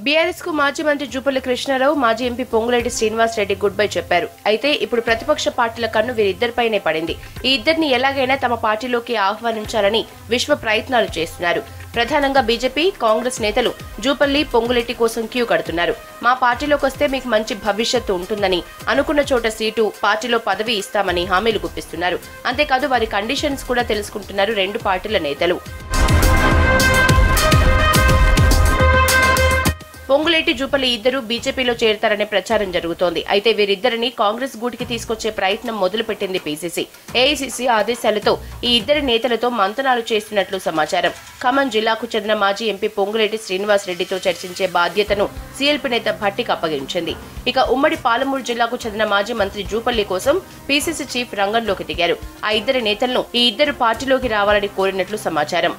BRS కు మాజీ మంత్రి జూపల్లి కృష్ణారావు మాజీ MP Ponguleti Srinivas Reddy goodbye చెప్పారు అయితే ఇప్పుడు ప్రతిపక్ష పార్టీల కన్ను వీరిద్దరిపైనే పడింది ఈ ఇద్దరిని ఎలాగైనా తమ పార్టీలోకి ఆహ్వానించాలని విశ్వ ప్రయత్నాలు చేస్తున్నారు ప్రధానంగా బీజేపీ కాంగ్రెస్ నేతలు జూపల్లి పొంగులెట్టి కోసం క్యూ కడుతున్నారు మా పార్టీలోకి వస్తే మీకు మంచి భవిష్యత్తు ఉంటుందని అనుకున్న చోట సీటు పార్టీలో పదవి ఇస్తామని హామీలు గుప్పిస్తున్నారు అంతేకాదు వారి కండిషన్స్ కూడా తెలుసుకుంటున్నారు రెండు పార్టీల నేతలు పొంగులేటి జూపల్లి ఇద్దరు బీజేపీలో చేరతారనే ప్రచారం జరుగుతోంది అయితే వీరిద్దరిని కాంగ్రెస్ గూటికి తీసుకొచ్చే ప్రయత్నం మొదలుపెట్టింది పీసీసీ ఏఐసీసీ ఆదేశాలతో ఈ ఇద్దరి నేతలతో మంతనాలు చేస్తున్నట్లు సమాచారం ఖమ్మం జిల్లాకు చెందిన మాజీ ఎంపీ పొంగులేటి శ్రీనివాస్ రెడ్డితో చర్చించే బాధ్యతను సీఎల్పీ నేత భట్టికి అప్పగించింది ఇక ఉమ్మడి పాలమూరు జిల్లాకు చెందిన మాజీ మంత్రి జూపల్లి కోసం పీసీసీ చీఫ్ రంగంలోకి దిగారు ఆ ఇద్దరి నేతలను ఈ ఇద్దరు పార్టీలోకి రావాలని కోరినట్లు సమాచారం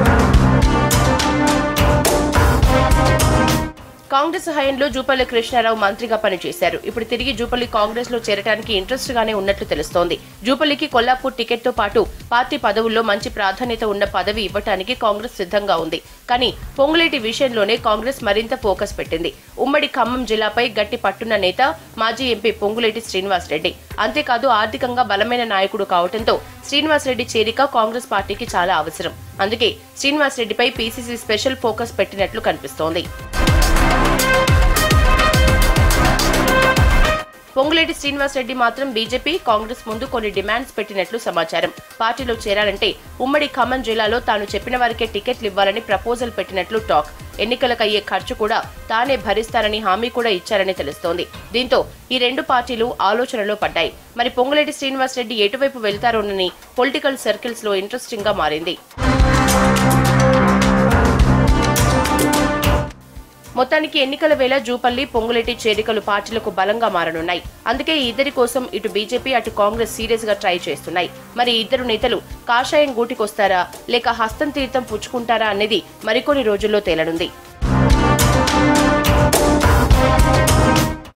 కాంగ్రెస్ హయాంలో జూపల్లి కృష్ణారావు మంత్రిగా పనిచేశారు ఇప్పుడు తిరిగి జూపల్లి కాంగ్రెస్ లో చేరడానికి ఇంట్రెస్ట్ గానే ఉన్నట్లు తెలుస్తోంది జూపల్లికి కొల్లాపూర్ టికెట్ తో పాటు పార్టీ పదవుల్లో మంచి ప్రాధాన్యత ఉన్న పదవి ఇవ్వటానికి కాంగ్రెస్ సిద్ధంగా ఉంది కానీ పొంగులేటి విషయంలోనే కాంగ్రెస్ మరింత ఫోకస్ పెట్టింది ఉమ్మడి ఖమ్మం జిల్లాపై గట్టి పట్టున్న నేత మాజీ ఎంపీ పొంగులేటి శ్రీనివాస్ రెడ్డి అంతేకాదు ఆర్థికంగా బలమైన నాయకుడు కావడంతో శ్రీనివాస్ రెడ్డి చేరిక కాంగ్రెస్ పార్టీకి చాలా అవసరం అందుకే శ్రీనివాస్ రెడ్డిపై పీసీసీ స్పెషల్ ఫోకస్ పెట్టినట్లు కనిపిస్తోంది పొంగులేటి శ్రీనివాస్ రెడ్డి మాత్రం బీజేపీ కాంగ్రెస్ ముందు కొన్ని డిమాండ్స్ పెట్టినట్లు సమాచారం పార్టీలో చేరాలంటే ఉమ్మడి ఖమ్మం జిల్లాలో తాను చెప్పిన వారికే టికెట్లు ఇవ్వాలని ప్రపోజల్ పెట్టినట్లు టాక్ ఎన్నికలకు అయ్యే ఖర్చు కూడా తానే భరిస్తానని హామీ కూడా ఇచ్చారని తెలుస్తోంది దీంతో ఈ రెండు పార్టీలు ఆలోచనలో పడ్డాయి మరి పొంగులేటి శ్రీనివాస్ రెడ్డి ఎటువైపు వెళ్తారోనని పొలిటికల్ సర్కిల్స్ లో ఇంట్రెస్టింగ్ గా మారింది మొత్తానికి ఎన్నికల వేళ జూపల్లి పొంగులేటి చేరికలు పార్టీలకు బలంగా మారనున్నాయి అందుకే ఈ ఇద్దరి కోసం ఇటు బీజేపీ అటు కాంగ్రెస్ సీరియస్ గా ట్రై చేస్తున్నాయి మరి ఈ ఇద్దరు నేతలు కాషాయం గూటికొస్తారా లేక హస్తం తీర్థం పుచ్చుకుంటారా అనేది మరికొన్ని రోజుల్లో తేలనుంది